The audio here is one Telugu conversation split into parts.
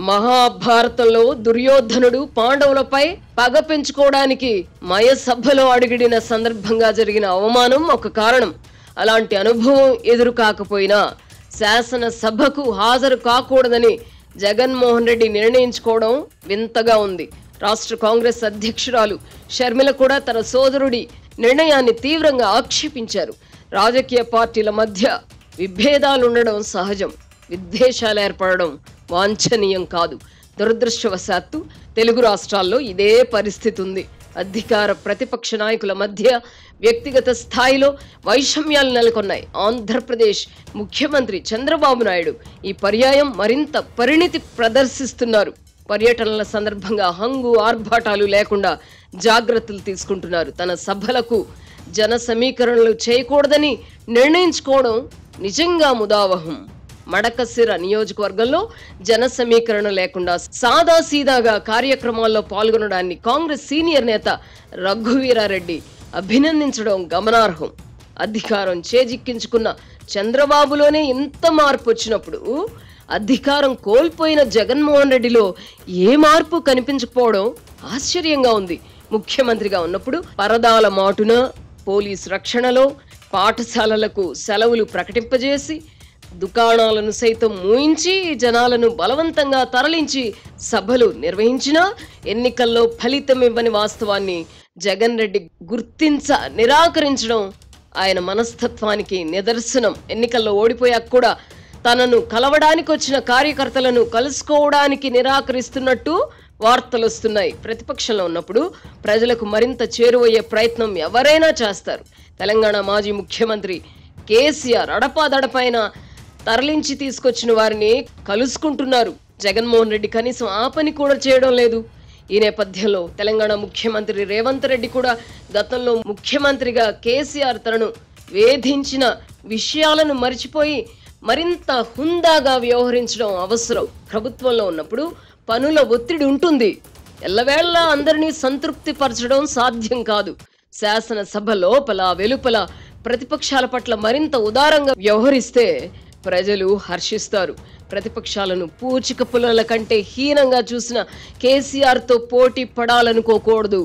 మహాభారతంలో దుర్యోధనుడు పాండవులపై పగ పెంచుకోవడానికి మయసభలో అడుగిడిన సందర్భంగా జరిగిన అవమానం ఒక కారణం అలాంటి అనుభవం ఎదురు కాకపోయినా శాసనసభకు హాజరు కాకూడదని జగన్మోహన్ రెడ్డి నిర్ణయించుకోవడం వింతగా ఉంది రాష్ట్ర కాంగ్రెస్ అధ్యక్షురాలు షర్మిల కూడా తన సోదరుడి నిర్ణయాన్ని తీవ్రంగా ఆక్షేపించారు రాజకీయ పార్టీల మధ్య విభేదాలుండడం సహజం విద్వేషాలు ఏర్పడడం వాంఛనీయం కాదు దురదృష్టవశాత్తు తెలుగు రాష్ట్రాల్లో ఇదే పరిస్థితి ఉంది అధికార ప్రతిపక్ష నాయకుల మధ్య వ్యక్తిగత స్థాయిలో వైషమ్యాలు నెలకొన్నాయి ఆంధ్రప్రదేశ్ ముఖ్యమంత్రి చంద్రబాబు నాయుడు ఈ పర్యాయం మరింత పరిణితి ప్రదర్శిస్తున్నారు పర్యటనల సందర్భంగా హంగు ఆర్భాటాలు లేకుండా జాగ్రత్తలు తీసుకుంటున్నారు తన సభలకు జన సమీకరణలు చేయకూడదని నిర్ణయించుకోవడం నిజంగా ముదావహం మడకసిర నియోజకవర్గంలో జన సమీకరణ లేకుండా సాదాసీదాగా కార్యక్రమాల్లో పాల్గొనడాన్ని కాంగ్రెస్ సీనియర్ నేత రఘువీరారెడ్డి అభినందించడం గమనార్హం అధికారం చేజిక్కించుకున్న చంద్రబాబులోనే ఇంత మార్పు వచ్చినప్పుడు అధికారం కోల్పోయిన జగన్మోహన్ రెడ్డిలో ఏ మార్పు కనిపించకపోవడం ఆశ్చర్యంగా ఉంది ముఖ్యమంత్రిగా ఉన్నప్పుడు పరదాల మాటున పోలీస్ రక్షణలో పాఠశాలలకు సెలవులు ప్రకటింపజేసి దుకాణాలను సైతం మూయించి జనాలను బలవంతంగా తరలించి సభలు నిర్వహించినా ఎన్నికల్లో ఫలితం ఇవ్వని వాస్తవాన్ని జగన్ రెడ్డి గుర్తించ నిరాకరించడం ఆయన మనస్తత్వానికి నిదర్శనం ఎన్నికల్లో ఓడిపోయాక కూడా తనను కలవడానికి వచ్చిన కార్యకర్తలను కలుసుకోవడానికి నిరాకరిస్తున్నట్టు వార్తలు వస్తున్నాయి ప్రతిపక్షంలో ఉన్నప్పుడు ప్రజలకు మరింత చేరువయ్యే ప్రయత్నం ఎవరైనా చేస్తారు తెలంగాణ మాజీ ముఖ్యమంత్రి కేసీఆర్ అడపాదడపైన తరలించి తీసుకొచ్చిన వారిని కలుసుకుంటున్నారు జగన్మోహన్ రెడ్డి కనీసం ఆ పని కూడా చేయడం లేదు ఈ నేపథ్యంలో తెలంగాణ ముఖ్యమంత్రి రేవంత్ రెడ్డి కూడా గతంలో ముఖ్యమంత్రిగా కేసీఆర్ తనను వేధించిన విషయాలను మరిచిపోయి మరింత హుందాగా వ్యవహరించడం అవసరం ప్రభుత్వంలో ఉన్నప్పుడు పనుల ఒత్తిడి ఉంటుంది ఎల్లవేళలా అందరినీ సంతృప్తి పరచడం సాధ్యం కాదు శాసనసభ లోపల వెలుపల ప్రతిపక్షాల పట్ల మరింత ఉదారంగా వ్యవహరిస్తే ప్రజలు హర్షిస్తారు ప్రతిపక్షాలను పూచిక పుల్లల కంటే హీనంగా చూసిన కేసీఆర్తో పోటీ పడాలనుకోకూడదు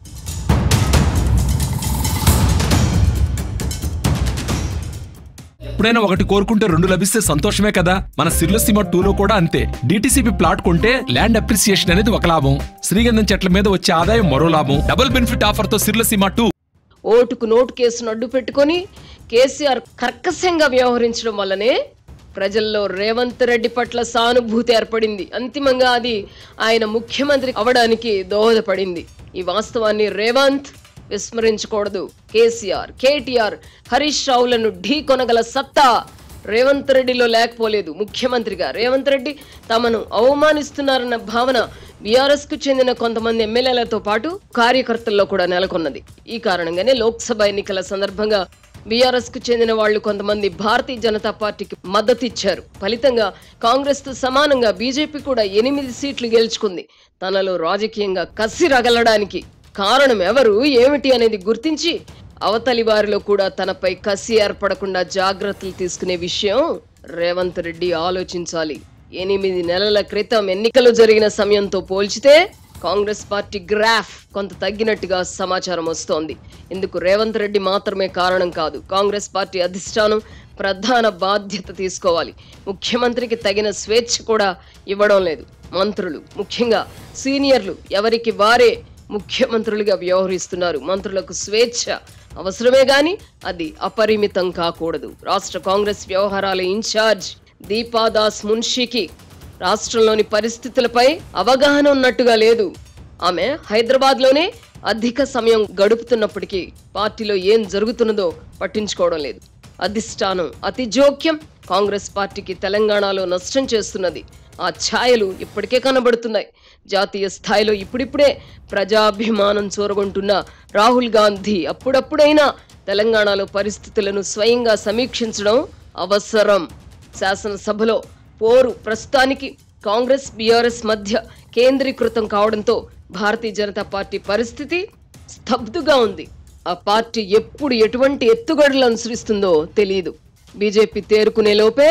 ఎప్పుడైనా ఒకటి కోరుకుంటే రెండు లభిస్తే సంతోషమే కదా మన సిర్లసీమ టూలో కూడా అంతే డిటిసిపి ప్లాట్ కొంటే ల్యాండ్ అప్రిసియేషన్ అనేది ఒక లాభం శ్రీగంధం చెట్ల మీద వచ్చే ఆదాయం మరో లాభం డబుల్ బెనిఫిట్ ఆఫర్ తో సిర్లసీమ టూ ఓటుకు నోటు కేసును అడ్డు పెట్టుకొని కేసీఆర్ కర్కశంగా వ్యవహరించడం వల్లనే ప్రజల్లో రేవంత్ రెడ్డి పట్ల సానుభూతి ఏర్పడింది అంతిమంగా అది ఆయన ముఖ్యమంత్రి అవడానికి దోహదపడింది ఈ వాస్తవాన్ని రేవంత్ విస్మరించకూడదు కేసీఆర్ కేటీఆర్ హరీష్ రావులను ఢీ కొనగల సత్తా రేవంత్ రెడ్డిలో లేకపోలేదు ముఖ్యమంత్రిగా రేవంత్ రెడ్డి తమను అవమానిస్తున్నారన్న భావన బీఆర్ఎస్ కు చెందిన కొంతమంది ఎమ్మెల్యేలతో పాటు కార్యకర్తల్లో కూడా నెలకొన్నది ఈ కారణంగానే లోక్సభ ఎన్నికల సందర్భంగా బీఆర్ఎస్ కు చెందిన వాళ్ళు కొంతమంది భారతీయ జనతా పార్టీకి మద్దతు ఇచ్చారు ఫలితంగా కాంగ్రెస్ తో సమానంగా బీజేపీ కూడా ఎనిమిది సీట్లు గెలుచుకుంది తనలో రాజకీయంగా కసి రగలడానికి కారణం ఎవరు ఏమిటి అనేది గుర్తించి అవతలి వారిలో కూడా తనపై కసి ఏర్పడకుండా జాగ్రత్తలు తీసుకునే విషయం రేవంత్ రెడ్డి ఆలోచించాలి ఎనిమిది నెలల క్రితం ఎన్నికలు జరిగిన సమయంతో పోల్చితే కాంగ్రెస్ పార్టీ గ్రాఫ్ కొంత తగ్గినట్టుగా సమాచారం వస్తోంది ఇందుకు రేవంత్ రెడ్డి మాత్రమే కారణం కాదు కాంగ్రెస్ పార్టీ అధిష్టానం ప్రధాన బాధ్యత తీసుకోవాలి ముఖ్యమంత్రికి తగిన స్వేచ్ఛ కూడా ఇవ్వడం లేదు మంత్రులు ముఖ్యంగా సీనియర్లు ఎవరికి వారే ముఖ్యమంత్రులుగా వ్యవహరిస్తున్నారు మంత్రులకు స్వేచ్ఛ అవసరమే గాని అది అపరిమితం కాకూడదు రాష్ట్ర కాంగ్రెస్ వ్యవహారాల ఇన్ఛార్జ్ దీపాదాస్ మున్షికి రాష్ట్రంలోని పరిస్థితులపై అవగాహన ఉన్నట్టుగా లేదు ఆమె హైదరాబాద్ లోనే అధిక సమయం గడుపుతున్నప్పటికీ పార్టీలో ఏం జరుగుతున్నదో పట్టించుకోవడం లేదు అధిష్టానం అతి జోక్యం కాంగ్రెస్ పార్టీకి తెలంగాణలో నష్టం చేస్తున్నది ఆ ఛాయలు ఇప్పటికే కనబడుతున్నాయి జాతీయ స్థాయిలో ఇప్పుడిప్పుడే ప్రజాభిమానం చూరగొంటున్న రాహుల్ గాంధీ అప్పుడప్పుడైనా తెలంగాణలో పరిస్థితులను స్వయంగా సమీక్షించడం అవసరం శాసనసభలో పోరు ప్రస్తుతానికి కాంగ్రెస్ బీఆర్ఎస్ మధ్య కేంద్రీకృతం కావడంతో భారతీయ జనతా పార్టీ పరిస్థితి స్తబ్దుగా ఉంది ఆ పార్టీ ఎప్పుడు ఎటువంటి ఎత్తుగడలు అనుసరిస్తుందో తెలియదు బీజేపీ తేరుకునే లోపే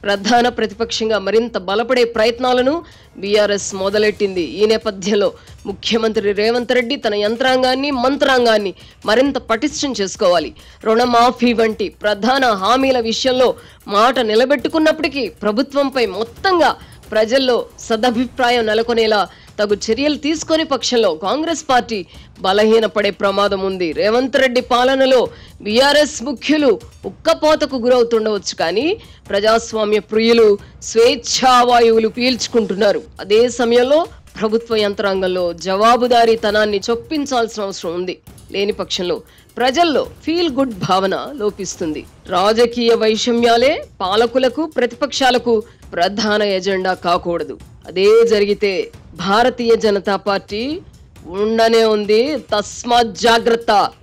ప్రధాన ప్రతిపక్షంగా మరింత బలపడే ప్రయత్నాలను బీఆర్ఎస్ మొదలెట్టింది ఈ నేపథ్యంలో ముఖ్యమంత్రి రేవంత్ రెడ్డి తన యంత్రాంగాన్ని మంత్రాంగాన్ని మరింత పటిష్టం చేసుకోవాలి రుణమాఫీ వంటి ప్రధాన హామీల విషయంలో మాట నిలబెట్టుకున్నప్పటికీ ప్రభుత్వంపై మొత్తంగా ప్రజల్లో సదభిప్రాయం నెలకొనేలా తగు చర్యలు తీసుకొని పక్షంలో కాంగ్రెస్ పార్టీ బలహీనపడే ప్రమాదం ఉంది రేవంత్ రెడ్డి పాలనలో బీఆర్ఎస్ ముఖ్యులు ఉక్కపోతకు గురవుతుండవచ్చు కానీ ప్రజాస్వామ్య ప్రియులు స్వేచ్ఛావాయువులు పీల్చుకుంటున్నారు అదే సమయంలో ప్రభుత్వ యంత్రాంగంలో జవాబుదారీతనాన్ని చొప్పించాల్సిన అవసరం ఉంది లేని పక్షంలో ప్రజల్లో ఫీల్ గుడ్ భావన లోపిస్తుంది రాజకీయ వైషమ్యాలే పాలకులకు ప్రతిపక్షాలకు ప్రధాన ఎజెండా కాకూడదు అదే జరిగితే భారతీయ జనతా పార్టీ ఉండనే ఉంది తస్మాత్ జాగ్రత్త